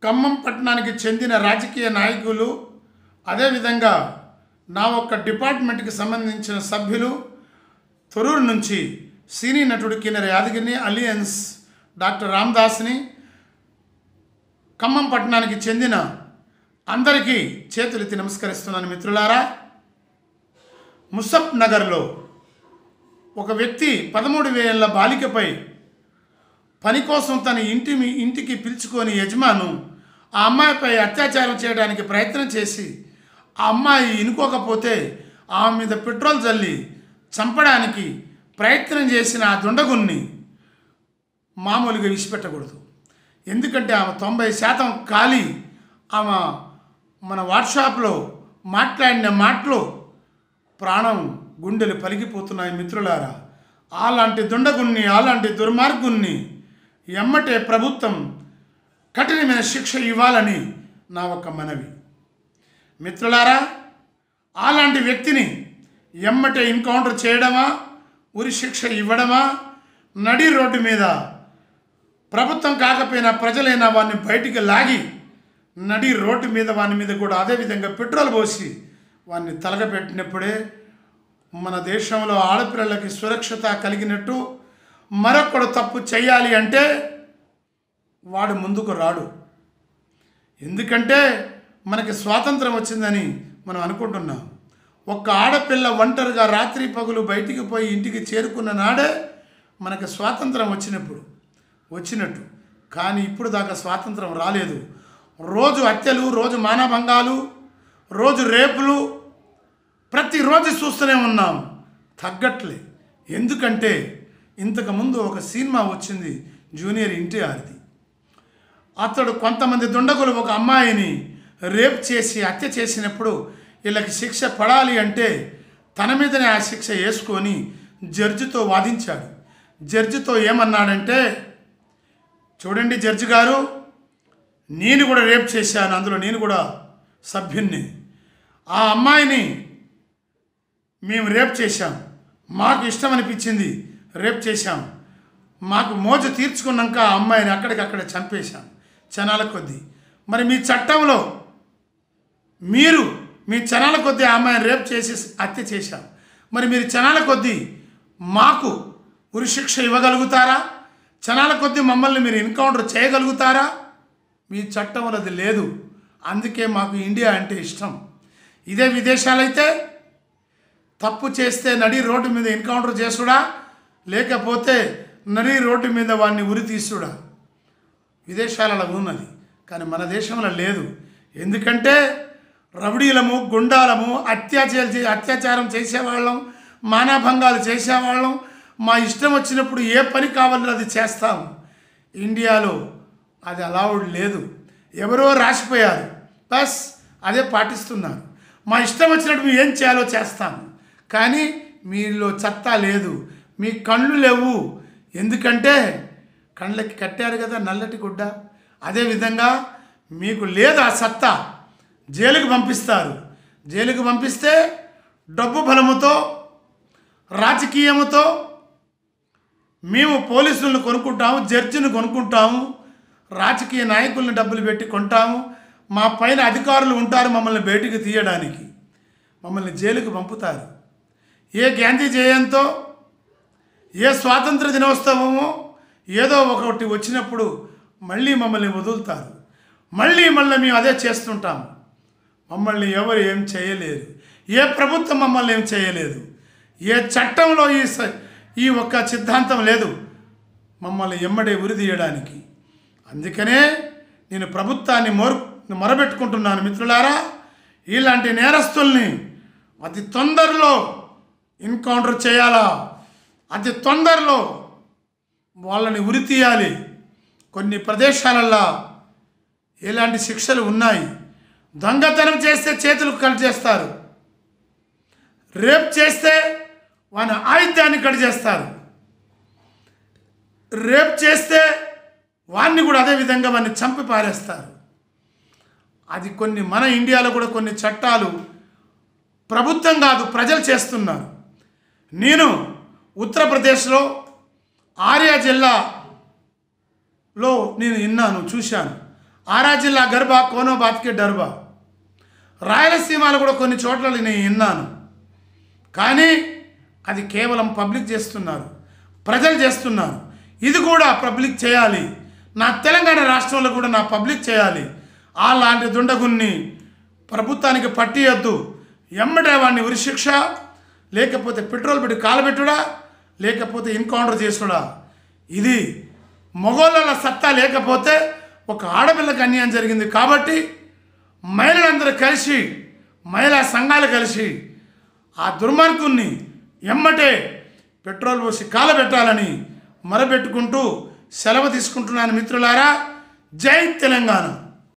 ఖమ్మం పట్టణానికి చెందిన రాజకీయ నాయకులు అదేవిధంగా నా ఒక్క డిపార్ట్మెంట్కి సంబంధించిన సభ్యులు తొరూరు నుంచి సినీ నటుడు కిన్నెర యాదగిరిని అలియన్స్ డాక్టర్ రామ్దాస్ని ఖమ్మం పట్టణానికి చెందిన అందరికీ చేతులెత్తి నమస్కరిస్తున్నాను మిత్రులారా ముసఫ్ నగర్లో ఒక వ్యక్తి పదమూడు వేల బాలికపై పని కోసం తన ఇంటి మీ- ఇంటికి పిలుచుకొని యజమాను ఆ అమ్మాయిపై అత్యాచారం చేయడానికి ప్రయత్నం చేసి ఆ అమ్మాయి ఇనుకోకపోతే ఆమె మీద పెట్రోల్ జల్లి చంపడానికి ప్రయత్నం చేసిన ఆ దుండగుణ్ణి మామూలుగా విడిచిపెట్టకూడదు ఎందుకంటే ఆమె తొంభై శాతం ఖాళీ ఆమె మన వాట్సాప్లో మాట్లాడిన మాటలు ప్రాణం గుండెలు పలిగిపోతున్నాయి మిత్రులారా అలాంటి దుండగుణ్ణి అలాంటి దుర్మార్గుణ్ణి ఎమ్మటే ప్రభుత్వం కఠినమైన శిక్ష ఇవ్వాలని నా ఒక మనవి మిత్రులారా అలాంటి వ్యక్తిని ఎమ్మటే ఎన్కౌంటర్ చేయడమా ఉరి శిక్ష ఇవ్వడమా నడి రోడ్డు మీద ప్రభుత్వం కాకపోయినా ప్రజలైనా వాడిని బయటికి లాగి నడి రోడ్డు మీద వాని మీద కూడా అదేవిధంగా పెట్రోల్ పోసి వాడిని తలగపెట్టినప్పుడే మన దేశంలో ఆడపిల్లలకి సురక్షత కలిగినట్టు మరొకడు తప్పు చేయాలి అంటే వాడు ముందుకు రాడు ఎందుకంటే మనకి స్వాతంత్రం వచ్చిందని మనం అనుకుంటున్నాం ఒక్క ఆడపిల్ల ఒంటరిగా రాత్రి పగులు బయటికి పోయి ఇంటికి చేరుకున్న నాడే మనకి స్వాతంత్రం వచ్చినప్పుడు వచ్చినట్టు కానీ ఇప్పుడు దాకా స్వాతంత్రం రాలేదు రోజు హత్యలు రోజు మానభంగాలు రోజు రేపులు ప్రతిరోజు చూస్తూనే ఉన్నాం తగ్గట్లే ఎందుకంటే ఇంతకుముందు ఒక సినిమా వచ్చింది జూనియర్ ఎన్టీఆర్ది అతడు కొంతమంది దుండగులు ఒక అమ్మాయిని రేప్ చేసి హత్య చేసినప్పుడు వీళ్ళకి శిక్ష పడాలి అంటే తన మీదనే ఆ శిక్ష వేసుకొని జడ్జితో వాదించాడు జడ్జితో ఏమన్నాడంటే చూడండి జడ్జి గారు నేను కూడా రేప్ చేశాను అందులో నేను కూడా సభ్యుణ్ణి ఆ అమ్మాయిని మేము రేప్ చేశాం మాకు ఇష్టం అనిపించింది రేప్ చేశాం మాకు మోజు తీర్చుకున్నాక ఆ అమ్మాయిని అక్కడికక్కడ చంపేశాం క్షణాల కొద్దీ మరి మీ చట్టంలో మీరు మీ క్షణాల కొద్దీ ఆ అమ్మాయిని రేప్ చేసి హత్య చేశాం మరి మీరు క్షణాల కొద్దీ మాకు ఉరిశిక్ష ఇవ్వగలుగుతారా క్షణాల కొద్దీ మమ్మల్ని మీరు ఎన్కౌంటర్ చేయగలుగుతారా మీ చట్టంలో అది లేదు అందుకే మాకు ఇండియా అంటే ఇష్టం ఇదే విదేశాలైతే తప్పు చేస్తే నడి రోడ్డు మీద ఎన్కౌంటర్ చేసుడా లేకపోతే నడి రోడ్డు మీద వాడిని ఉరి తీసుడా విదేశాలలో ఉన్నది కానీ మన దేశంలో లేదు ఎందుకంటే రౌడీలము గుండాలము అత్యాచారం చే అత్యాచారం చేసేవాళ్ళం మానభంగాలు చేసేవాళ్ళం మా ఇష్టం వచ్చినప్పుడు ఏ పని కావాలో అది చేస్తాం ఇండియాలో అది అలౌడ్ లేదు ఎవరో రాసిపోయారు బస్ అదే పాటిస్తున్నారు మా ఇష్టం వచ్చినట్టు మేము ఏం చేయాలో చేస్తాం కానీ మీలో చత్తా లేదు మీ కళ్ళు లేవు ఎందుకంటే కళ్ళకి కట్టారు కదా నల్లటి గుడ్డ అదేవిధంగా మీకు లేదు ఆ సత్తా జైలుకి పంపిస్తారు జైలుకి పంపిస్తే డబ్బు బలముతో రాజకీయముతో మేము పోలీసులను కొనుక్కుంటాము జడ్జిని కొనుక్కుంటాము రాజకీయ నాయకులను డబ్బులు పెట్టి కొంటాము మా పైన అధికారులు ఉంటారు మమ్మల్ని బయటికి తీయడానికి మమ్మల్ని జైలుకి పంపుతారు ఏ గాంధీ జయంతో ఏ స్వాతంత్ర దినోత్సవమో ఏదో ఒకటి వచ్చినప్పుడు మళ్ళీ మమ్మల్ని వదులుతారు మళ్ళీ మళ్ళీ మేము అదే చేస్తుంటాం మమ్మల్ని ఎవరు ఏం చేయలేరు ఏ ప్రభుత్వం మమ్మల్ని ఏం చేయలేదు ఏ చట్టంలో ఈ స- ఈ ఒక్క సిద్ధాంతం లేదు మమ్మల్ని ఎమ్మడే ఉరిదీయడానికి అందుకనే నేను ప్రభుత్వాన్ని మొరు మొరబెట్టుకుంటున్నాను మిత్రులారా ఇలాంటి నేరస్తుల్ని అతి తొందరలో ఎన్కౌంటర్ చేయాలా అతి తొందరలో వాళ్ళని ఉరి తీయాలి కొన్ని ప్రదేశాలల్లో ఎలాంటి శిక్షలు ఉన్నాయి దొంగతనం చేస్తే చేతులు కట్ చేస్తారు రేప్ చేస్తే వాని ఆయుధాన్ని కట్ చేస్తారు రేప్ చేస్తే వాడిని కూడా అదే విధంగా వాడిని చంపి పారేస్తారు అది కొన్ని మన ఇండియాలో కూడా కొన్ని చట్టాలు ప్రభుత్వం కాదు ప్రజలు చేస్తున్నారు నేను ఉత్తరప్రదేశ్లో ఆర్యా జిల్లాలో నేను విన్నాను చూశాను ఆరా జిల్లా గర్భా కోనో బాత్కే డర్బా రాయలసీమలో కూడా కొన్ని చోట్ల నేను విన్నాను కానీ అది కేవలం పబ్లిక్ చేస్తున్నారు ప్రజలు చేస్తున్నారు ఇది కూడా పబ్లిక్ చేయాలి నా తెలంగాణ రాష్ట్రంలో కూడా నా పబ్లిక్ చేయాలి అలాంటి దుండగుణ్ణి ప్రభుత్వానికి పట్టియొద్దు ఎమ్మటే వాడిని ఉరిశిక్ష లేకపోతే పెట్రోల్ పెట్టి కాలబెట్టుడా లేకపోతే ఎన్కౌంటర్ చేసుడా ఇది మొగోళ్ళ సత్తా లేకపోతే ఒక ఆడపిల్లకి అన్యాయం జరిగింది కాబట్టి మహిళలందరూ కలిసి మహిళా సంఘాలు కలిసి ఆ దుర్మార్గుణ్ణి ఎమ్మటే పెట్రోల్ పోసి కాలబెట్టాలని మొరబెట్టుకుంటూ సెలవు తీసుకుంటున్నాను మిత్రులారా జై తెలంగాణ